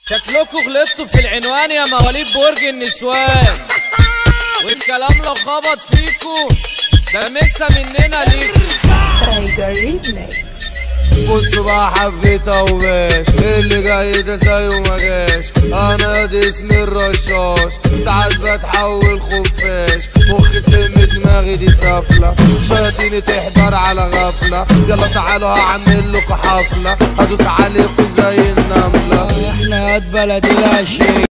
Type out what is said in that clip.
شكلكوا غلطتوا في العنوان يا مواليد برج النسوان والكلام لو خبط فيكوا ده مسا مننا ليكوا تايجر ريميكس بص بقى حبيتها وماش اللي جاي ده زيه ما جاش انا دي اسمي الرشاش ساعات بتحول خفاش مخي سم دماغي دي سافلة شياطيني تحضر على غفلة يلا تعالوا هعمل لكم حفلة هدوس عليكم زي النملة احنا قد بلد العشيق